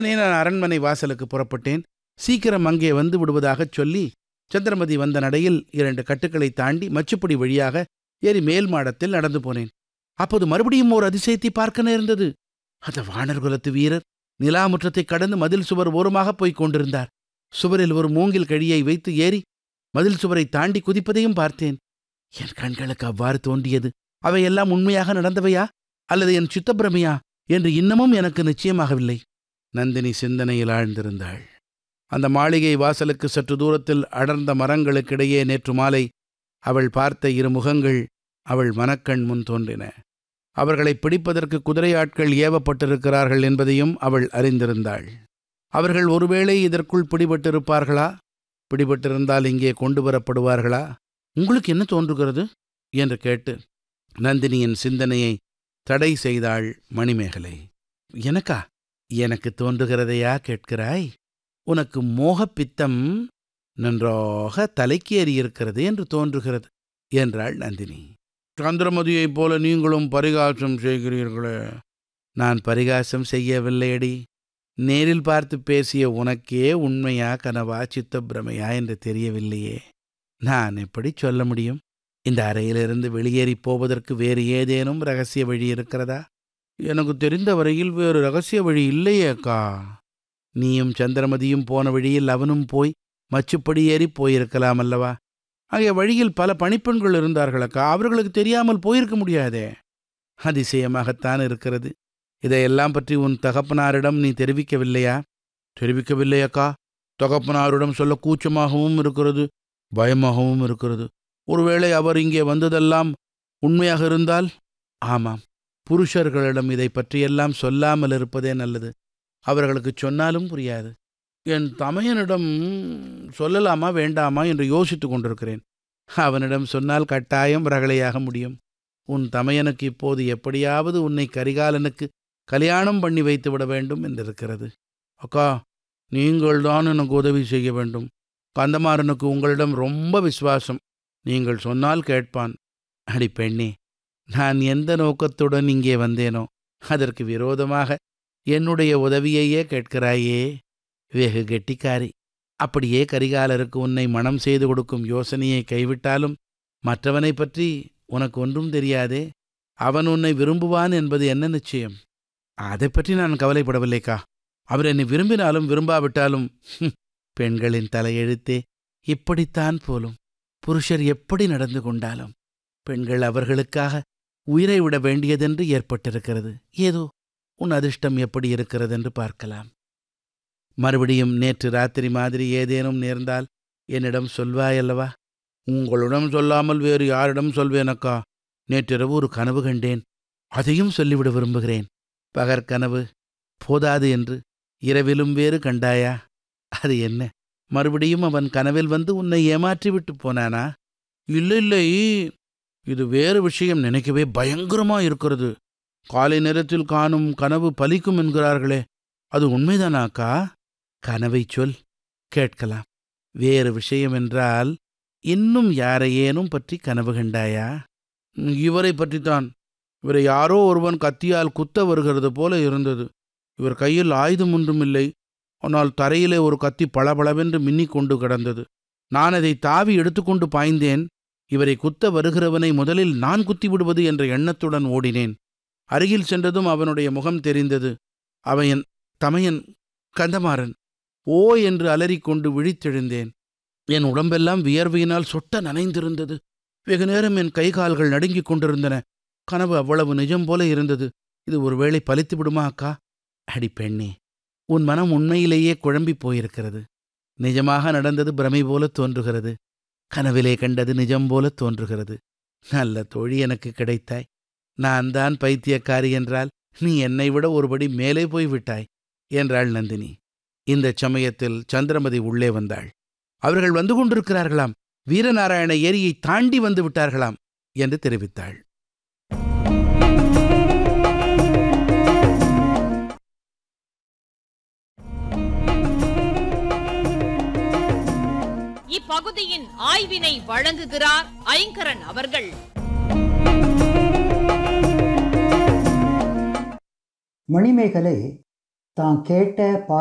நான் அரண்மனை வாசலுக்கு புறப்பட்டேன் சீக்கிரம் அங்கே வந்து விடுவதாகச் சொல்லி சந்திரமதி வந்த நடையில் இரண்டு கட்டுக்களை தாண்டி மச்சுப்படி வழியாக ஏறி மேல் மாடத்தில் நடந்து போனேன் அப்போது மறுபடியும் ஓர் அதிசயத்தை பார்க்க நேர்ந்தது அந்த வானர் குலத்து வீரர் நிலாமுற்றத்தை கடந்து மதில் சுவர் ஓரமாக போய்க் கொண்டிருந்தார் சுவரில் ஒரு மூங்கில் கழியை வைத்து ஏறி மதில் சுவரை தாண்டி குதிப்பதையும் பார்த்தேன் என் கண்களுக்கு அவ்வாறு தோன்றியது அவையெல்லாம் உண்மையாக நடந்தவையா அல்லது என் சித்தப்பிரமையா என்று இன்னமும் எனக்கு நிச்சயமாகவில்லை நந்தினி சிந்தனையில் ஆழ்ந்திருந்தாள் அந்த மாளிகை வாசலுக்கு சற்று தூரத்தில் அடர்ந்த மரங்களுக்கிடையே நேற்று மாலை அவள் பார்த்த இரு முகங்கள் அவள் மனக்கண் முன் தோன்றின அவர்களை பிடிப்பதற்கு குதிரை ஆட்கள் ஏவப்பட்டிருக்கிறார்கள் என்பதையும் அவள் அறிந்திருந்தாள் அவர்கள் ஒருவேளை இதற்குள் பிடிபட்டிருப்பார்களா பிடிபட்டிருந்தால் இங்கே கொண்டு வரப்படுவார்களா உங்களுக்கு என்ன தோன்றுகிறது என்று கேட்டு நந்தினியின் சிந்தனையை தடை செய்தாள் மணிமேகலை எனக்கா எனக்கு தோன்றுகிறதையா கேட்கிறாய் உனக்கு மோகப்பித்தம் நன்றாக தலைக்கு ஏறியிருக்கிறது என்று தோன்றுகிறது என்றாள் நந்தினி சந்திரமதியைப் போல நீங்களும் பரிகாசம் செய்கிறீர்களே நான் பரிகாசம் செய்யவில்லையடி நேரில் பார்த்து பேசிய உனக்கே உண்மையா கனவா சித்தப்பிரமையா என்று தெரியவில்லையே நான் எப்படி சொல்ல முடியும் இந்த அறையிலிருந்து வெளியேறிப் போவதற்கு வேறு ஏதேனும் ரகசிய வழி இருக்கிறதா எனக்கு தெரிந்த வரையில் வேறு ரகசிய வழி இல்லையே அக்கா நீயும் சந்திரமதியும் போன வழியில் அவனும் போய் மச்சுப்படி ஏறி போயிருக்கலாம் அல்லவா அங்கே வழியில் பல பணிப்பெண்கள் இருந்தார்கள் அக்கா அவர்களுக்கு தெரியாமல் போயிருக்க முடியாதே அதிசயமாகத்தான் இருக்கிறது இதையெல்லாம் பற்றி உன் தகப்பனாரிடம் நீ தெரிவிக்கவில்லையா தெரிவிக்கவில்லை அக்கா தகப்பனாரிடம் சொல்ல கூச்சமாகவும் இருக்கிறது பயமாகவும் இருக்கிறது ஒருவேளை அவர் இங்கே வந்ததெல்லாம் உண்மையாக இருந்தால் ஆமாம் புருஷர்களிடம் இதை பற்றியெல்லாம் சொல்லாமல் இருப்பதே நல்லது அவர்களுக்கு சொன்னாலும் புரியாது என் தமையனிடம் சொல்லலாமா வேண்டாமா என்று யோசித்துக் கொண்டிருக்கிறேன் அவனிடம் சொன்னால் கட்டாயம் ரகளையாக முடியும் உன் தமையனுக்கு இப்போது எப்படியாவது உன்னை கரிகாலனுக்கு கல்யாணம் பண்ணி வைத்து விட வேண்டும் என்றிருக்கிறது அக்கா நீங்கள்தான் எனக்கு உதவி செய்ய வேண்டும் கந்தமாறனுக்கு உங்களிடம் ரொம்ப விசுவாசம் நீங்கள் சொன்னால் கேட்பான் அடி பெண்ணே நான் எந்த நோக்கத்துடன் இங்கே வந்தேனோ அதற்கு விரோதமாக என்னுடைய உதவியையே கேட்கிறாயே வெகு கெட்டிக்காரி அப்படியே கரிகாலருக்கு உன்னை மனம் செய்து கொடுக்கும் யோசனையை கைவிட்டாலும் மற்றவனை பற்றி உனக்கு ஒன்றும் தெரியாதே அவன் உன்னை விரும்புவான் என்பது என்ன நிச்சயம் அதை பற்றி நான் கவலைப்படவில்லைக்கா அவர் என்னை விரும்பினாலும் விரும்பாவிட்டாலும் ஹும், பெண்களின் தலையெழுத்தே இப்படித்தான் போலும் புருஷர் எப்படி நடந்து கொண்டாலும் பெண்கள் அவர்களுக்காக உயிரை விட வேண்டியதென்று ஏற்பட்டிருக்கிறது ஏதோ உன் அதிர்ஷ்டம் எப்படி இருக்கிறது என்று பார்க்கலாம் மறுபடியும் நேற்று ராத்திரி மாதிரி ஏதேனும் நேர்ந்தால் என்னிடம் சொல்வாயல்லவா உங்களிடம் சொல்லாமல் வேறு யாரிடம் சொல்வேனக்கா நேற்றிரவு ஒரு கனவு கண்டேன் அதையும் சொல்லிவிட விரும்புகிறேன் பகற்கனவு போதாது என்று இரவிலும் வேறு கண்டாயா அது என்ன மறுபடியும் அவன் கனவில் வந்து உன்னை ஏமாற்றி விட்டு போனானா இல்லை இல்லை இது வேறு விஷயம் நினைக்கவே பயங்கரமா இருக்கிறது காலை நேரத்தில் காணும் கனவு பலிக்கும் என்கிறார்களே அது உண்மைதானாக்கா கனவை சொல் கேட்கலாம் வேறு விஷயம் என்றால் இன்னும் யாரையேனும் பற்றி கனவு கண்டாயா ம், இவரை பற்றித்தான் இவரை யாரோ ஒருவன் கத்தியால் குத்த வருகிறது போல இருந்தது இவர் கையில் ஆயுதம் ஒன்றும் இல்லை ஆனால் தரையிலே ஒரு கத்தி பளபளவென்று மின்னிக் கொண்டு கிடந்தது நான் அதை தாவி எடுத்துக்கொண்டு பாய்ந்தேன் இவரை குத்த வருகிறவனை முதலில் நான் குத்தி விடுவது என்ற எண்ணத்துடன் ஓடினேன் அருகில் சென்றதும் அவனுடைய முகம் தெரிந்தது அவன் என் தமையன் கந்தமாறன் ஓ என்று அலறிக்கொண்டு விழித்தெழுந்தேன் என் உடம்பெல்லாம் வியர்வையினால் சொட்ட நனைந்திருந்தது வெகு நேரம் என் கை கால்கள் நடுங்கிக் கொண்டிருந்தன கனவு அவ்வளவு நிஜம் போல இருந்தது இது ஒருவேளை பலித்து விடுமா அக்கா அடி பெண்ணே உன் மனம் உண்மையிலேயே குழம்பிப் போயிருக்கிறது நிஜமாக நடந்தது பிரமை போல தோன்றுகிறது கனவிலே கண்டது நிஜம் போல தோன்றுகிறது நல்ல தோழி எனக்கு கிடைத்தாய் நான் தான் பைத்தியக்காரி என்றால் நீ என்னை விட ஒருபடி மேலே போய் விட்டாய் என்றாள் நந்தினி இந்தச் சமயத்தில் சந்திரமதி உள்ளே வந்தாள் அவர்கள் வந்து கொண்டிருக்கிறார்களாம் வீரநாராயண ஏரியை தாண்டி வந்து விட்டார்களாம் என்று தெரிவித்தாள் இப்பகுதியின் ஆய்வினை வழங்குகிறார் ஐங்கரன் அவர்கள் மணிமேகலை தான் கேட்ட